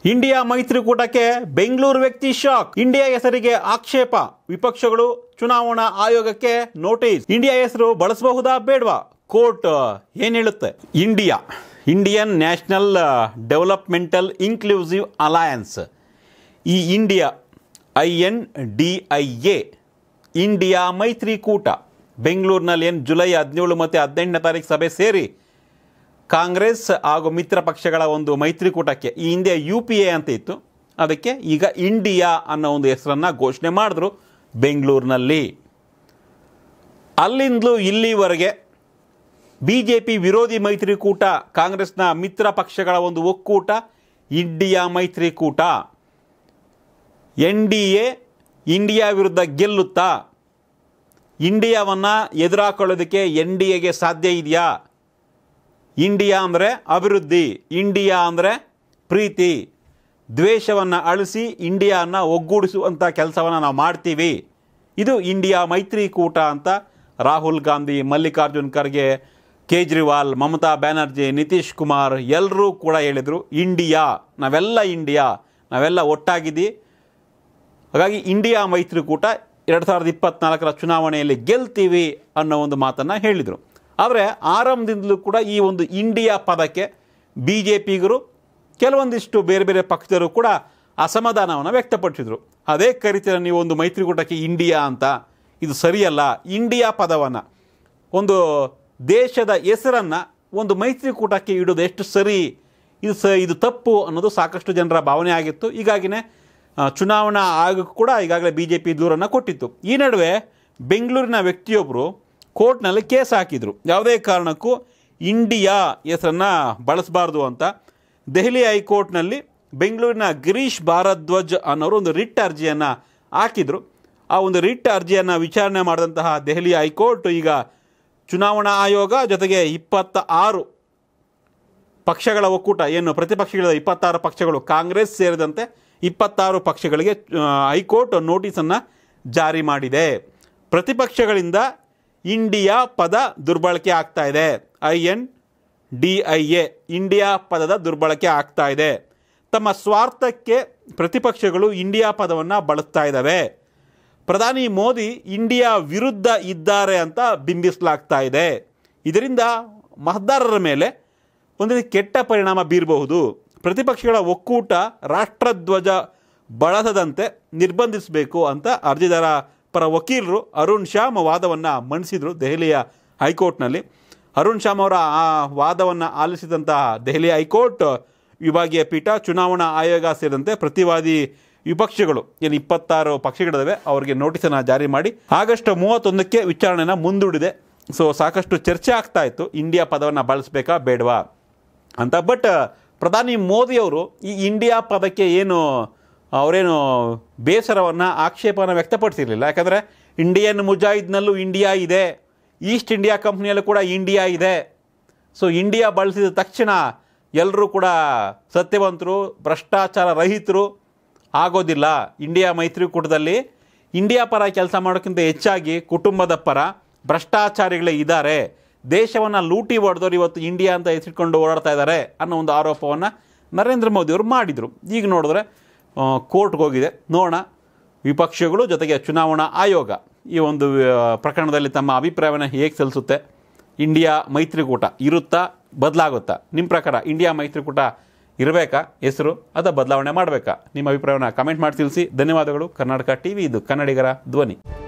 India ಮೈತ್ರಿಕೂಟಕ್ಕೆ Bengaluru ವ್ಯಕ್ತಿ shock India ಹೆಸರಿಗೆ ಆಕ್ಷೇಪ ವಿಪಕ್ಷಗಳು ಚುನಾವಣಾ ಆಯೋಗಕ್ಕೆ ನೋಟಿಸ್ ಇಂಡಿಯಾ ಹೆಸರು ಬಳಸಬಹುದಾ ಬೇಡವಾ ಕೋರ್ಟ್ ಏನ್ ಹೇಳುತ್ತೆ India Indian National Developmental Inclusive Alliance ಈ India I N D I A India ಮೈತ್ರಿಕೂಟ ಬೆಂಗಳೂರಿನಲ್ಲಿ ಏನು ಜುಲೈ ಹದಿನೇಳು ಮತ್ತು ಹದಿನೆಂಟನೇ ತಾರೀಕು ಸಭೆ ಸೇರಿ ಕಾಂಗ್ರೆಸ್ ಹಾಗೂ ಮಿತ್ರ ಪಕ್ಷಗಳ ಒಂದು ಮೈತ್ರಿಕೂಟಕ್ಕೆ ಈ ಹಿಂದೆ ಯು ಪಿ ಎ ಅಂತ ಇತ್ತು ಅದಕ್ಕೆ ಈಗ ಇಂಡಿಯಾ ಅನ್ನೋ ಒಂದು ಹೆಸರನ್ನು ಘೋಷಣೆ ಮಾಡಿದ್ರು ಬೆಂಗಳೂರಿನಲ್ಲಿ ಅಲ್ಲಿಂದಲೂ ಇಲ್ಲಿವರೆಗೆ ಬಿ ಜೆ ಪಿ ವಿರೋಧಿ ಮೈತ್ರಿಕೂಟ ಕಾಂಗ್ರೆಸ್ನ ಮಿತ್ರ ಪಕ್ಷಗಳ ಒಂದು ಒಕ್ಕೂಟ ಇಂಡಿಯಾ ಮೈತ್ರಿಕೂಟ ಎನ್ ಡಿ ಎ ಇಂಡಿಯಾ ವಿರುದ್ಧ ಗೆಲ್ಲುತ್ತಾ ಇಂಡಿಯಾವನ್ನು ಎದುರಾಕೊಳ್ಳೋದಕ್ಕೆ ಎನ್ ಡಿ ಎಗೆ ಸಾಧ್ಯ ಇದೆಯಾ ಇಂಡಿಯಾ ಅಂದರೆ ಅಭಿವೃದ್ಧಿ ಇಂಡಿಯಾ ಅಂದರೆ ಪ್ರೀತಿ ದ್ವೇಷವನ್ನು ಅಳಿಸಿ ಇಂಡಿಯಾನ ಒಗ್ಗೂಡಿಸುವಂಥ ಕೆಲಸವನ್ನು ನಾವು ಮಾಡ್ತೀವಿ ಇದು ಇಂಡಿಯಾ ಮೈತ್ರಿಕೂಟ ಅಂತ ರಾಹುಲ್ ಗಾಂಧಿ ಮಲ್ಲಿಕಾರ್ಜುನ್ ಖರ್ಗೆ ಕೇಜ್ರಿವಾಲ್ ಮಮತಾ ಬ್ಯಾನರ್ಜಿ ನಿತೀಶ್ ಕುಮಾರ್ ಎಲ್ಲರೂ ಕೂಡ ಹೇಳಿದರು ಇಂಡಿಯಾ ನಾವೆಲ್ಲ ಇಂಡಿಯಾ ನಾವೆಲ್ಲ ಒಟ್ಟಾಗಿದ್ದೀವಿ ಹಾಗಾಗಿ ಇಂಡಿಯಾ ಮೈತ್ರಿಕೂಟ ಎರಡು ಸಾವಿರದ ಇಪ್ಪತ್ನಾಲ್ಕರ ಚುನಾವಣೆಯಲ್ಲಿ ಗೆಲ್ತೀವಿ ಅನ್ನೋ ಒಂದು ಮಾತನ್ನು ಹೇಳಿದರು ಆದರೆ ಆರಂಭದಿಂದಲೂ ಕೂಡ ಈ ಒಂದು ಇಂಡಿಯಾ ಪದಕ್ಕೆ ಬಿ ಜೆ ಪಿಗರು ಕೆಲವೊಂದಿಷ್ಟು ಬೇರೆ ಬೇರೆ ಪಕ್ಷದರು ಕೂಡ ಅಸಮಾಧಾನವನ್ನು ವ್ಯಕ್ತಪಡಿಸಿದರು ಅದೇ ಕರಿತೀರ ನೀವು ಒಂದು ಮೈತ್ರಿಕೂಟಕ್ಕೆ ಇಂಡಿಯಾ ಅಂತ ಇದು ಸರಿಯಲ್ಲ ಇಂಡಿಯಾ ಪದವನ್ನು ಒಂದು ದೇಶದ ಹೆಸರನ್ನು ಒಂದು ಮೈತ್ರಿಕೂಟಕ್ಕೆ ಇಡೋದು ಎಷ್ಟು ಸರಿ ಇದು ಸ ಇದು ತಪ್ಪು ಅನ್ನೋದು ಸಾಕಷ್ಟು ಜನರ ಭಾವನೆ ಆಗಿತ್ತು ಹೀಗಾಗಿನೇ ಆ, ಚುನಾವಣಾ ಆಯೋಗಕ್ಕೂ ಕೂಡ ಈಗಾಗಲೇ ಬಿ ಜೆ ಪಿ ದೂರನ್ನು ಕೊಟ್ಟಿತ್ತು ಈ ನಡುವೆ ಬೆಂಗಳೂರಿನ ವ್ಯಕ್ತಿಯೊಬ್ಬರು ಕೋರ್ಟ್ನಲ್ಲಿ ಕೇಸ್ ಹಾಕಿದರು ಯಾವುದೇ ಕಾರಣಕ್ಕೂ ಇಂಡಿಯಾ ಹೆಸರನ್ನು ಬಳಸಬಾರ್ದು ಅಂತ ದೆಹಲಿ ಹೈಕೋರ್ಟ್ನಲ್ಲಿ ಬೆಂಗಳೂರಿನ ಗಿರೀಶ್ ಭಾರದ್ವಾಜ್ ಅನ್ನೋರು ಒಂದು ರಿಟ್ ಅರ್ಜಿಯನ್ನು ಹಾಕಿದರು ಆ ಒಂದು ರಿಟ್ ಅರ್ಜಿಯನ್ನು ವಿಚಾರಣೆ ಮಾಡಿದಂತಹ ದೆಹಲಿ ಹೈಕೋರ್ಟ್ ಈಗ ಚುನಾವಣಾ ಆಯೋಗ ಜೊತೆಗೆ ಇಪ್ಪತ್ತ ಆರು ಪಕ್ಷಗಳ ಒಕ್ಕೂಟ ಏನು ಪ್ರತಿಪಕ್ಷಗಳ ಇಪ್ಪತ್ತಾರು ಪಕ್ಷಗಳು ಕಾಂಗ್ರೆಸ್ ಸೇರಿದಂತೆ ಇಪ್ಪತ್ತಾರು ಪಕ್ಷಗಳಿಗೆ ಆ, ಹೈಕೋರ್ಟ್ ನೋಟಿಸನ್ನು ಜಾರಿ ಮಾಡಿದೆ ಪ್ರತಿಪಕ್ಷಗಳಿಂದ ಇಂಡಿಯಾ ಪದ ದುರ್ಬಳಕೆ ಆಗ್ತಾ ಇದೆ I N D I A India ಪದದ ದುರ್ಬಳಕೆ ಆಗ್ತಾ ಇದೆ ತಮ್ಮ ಸ್ವಾರ್ಥಕ್ಕೆ ಪ್ರತಿಪಕ್ಷಗಳು ಇಂಡಿಯಾ ಪದವನ್ನು ಬಳಸ್ತಾ ಇದ್ದಾವೆ ಪ್ರಧಾನಿ ಮೋದಿ ಇಂಡಿಯಾ ವಿರುದ್ಧ ಇದ್ದಾರೆ ಅಂತ ಬಿಂಬಿಸಲಾಗ್ತಾ ಇದೆ ಇದರಿಂದ ಮತದಾರರ ಮೇಲೆ ಒಂದು ರೀತಿ ಕೆಟ್ಟ ಪರಿಣಾಮ ಬೀರಬಹುದು ಪ್ರತಿಪಕ್ಷಗಳ ಒಕ್ಕೂಟ ರಾಷ್ಟ್ರಧ್ವಜ ಬಳಸದಂತೆ ನಿರ್ಬಂಧಿಸಬೇಕು ಅಂತ ಅರ್ಜಿದಾರ ಪರ ವಕೀಲರು ಅರುಣ್ ಶ್ಯಾಮ್ ವಾದವನ್ನು ಮಂಡಿಸಿದರು ದೆಹಲಿಯ ಹೈಕೋರ್ಟ್ನಲ್ಲಿ ಅರುಣ್ ಶ್ಯಾಮ್ ಅವರ ಆ ವಾದವನ್ನು ಆಲಿಸಿದಂತಹ ದೆಹಲಿ ಹೈಕೋರ್ಟ್ ವಿಭಾಗೀಯ ಪೀಠ ಚುನಾವಣಾ ಆಯೋಗ ಸೇರಿದಂತೆ ಪ್ರತಿವಾದಿ ವಿಪಕ್ಷಗಳು ಏನು ಇಪ್ಪತ್ತಾರು ಪಕ್ಷಗಳಿದಾವೆ ಅವರಿಗೆ ನೋಟಿಸನ್ನು ಜಾರಿ ಮಾಡಿ ಆಗಸ್ಟ್ ಮೂವತ್ತೊಂದಕ್ಕೆ ವಿಚಾರಣೆನ ಮುಂದೂಡಿದೆ ಸೊ ಸಾಕಷ್ಟು ಚರ್ಚೆ ಆಗ್ತಾ ಇತ್ತು ಇಂಡಿಯಾ ಪದವನ್ನು ಬಳಸಬೇಕಾ ಬೇಡವಾ ಅಂತ ಬಟ್ ಪ್ರಧಾನಿ ಮೋದಿಯವರು ಈ ಇಂಡಿಯಾ ಪದಕ್ಕೆ ಏನು ಅವರೇನು ಬೇಸರವನ್ನು ಆಕ್ಷೇಪವನ್ನು ವ್ಯಕ್ತಪಡಿಸಿರಲಿಲ್ಲ ಯಾಕಂದರೆ ಇಂಡಿಯನ್ ಮುಜಾಹಿದ್ನಲ್ಲೂ ಇಂಡಿಯಾ ಇದೆ ಈಸ್ಟ್ ಇಂಡಿಯಾ ಕಂಪ್ನಿಯಲ್ಲೂ ಕೂಡ ಇಂಡಿಯಾ ಇದೆ ಸೊ ಇಂಡಿಯಾ ಬಳಸಿದ ತಕ್ಷಣ ಎಲ್ಲರೂ ಕೂಡ ಸತ್ಯವಂತರು ಭ್ರಷ್ಟಾಚಾರ ರಹಿತರು ಆಗೋದಿಲ್ಲ ಇಂಡಿಯಾ ಮೈತ್ರಿಕೂಟದಲ್ಲಿ ಇಂಡಿಯಾ ಪರ ಕೆಲಸ ಮಾಡೋಕ್ಕಿಂತ ಹೆಚ್ಚಾಗಿ ಕುಟುಂಬದ ಪರ ಭ್ರಷ್ಟಾಚಾರಿಗಳೇ ಇದ್ದಾರೆ ದೇಶವನ್ನು ಲೂಟಿ ಹೊಡೆದವರು ಇವತ್ತು ಇಂಡಿಯಾ ಅಂತ ಹೆಸರಿಕೊಂಡು ಓಡಾಡ್ತಾ ಇದ್ದಾರೆ ಅನ್ನೋ ಒಂದು ಆರೋಪವನ್ನು ನರೇಂದ್ರ ಮೋದಿಯವರು ಮಾಡಿದರು ಈಗ ನೋಡಿದ್ರೆ ಕೋರ್ಟ್ಗೆ ಹೋಗಿದೆ ನೋಡೋಣ ವಿಪಕ್ಷಗಳು ಜೊತೆಗೆ ಚುನಾವಣಾ ಆಯೋಗ ಈ ಒಂದು ಆ, ಪ್ರಕರಣದಲ್ಲಿ ತಮ್ಮ ಅಭಿಪ್ರಾಯವನ್ನು ಹೇಗೆ ಸಲ್ಲಿಸುತ್ತೆ ಇಂಡಿಯಾ ಮೈತ್ರಿಕೂಟ ಇರುತ್ತಾ ಬದಲಾಗುತ್ತಾ ನಿಮ್ಮ ಪ್ರಕಾರ ಇಂಡಿಯಾ ಮೈತ್ರಿಕೂಟ ಇರಬೇಕಾ ಹೆಸರು ಅಥವಾ ಬದಲಾವಣೆ ಮಾಡಬೇಕಾ ನಿಮ್ಮ ಅಭಿಪ್ರಾಯವನ್ನು ಕಮೆಂಟ್ ಮಾಡಿ ತಿಳಿಸಿ ಧನ್ಯವಾದಗಳು ಕರ್ನಾಟಕ ಟಿವಿ ಇದು ಕನ್ನಡಿಗರ ಧ್ವನಿ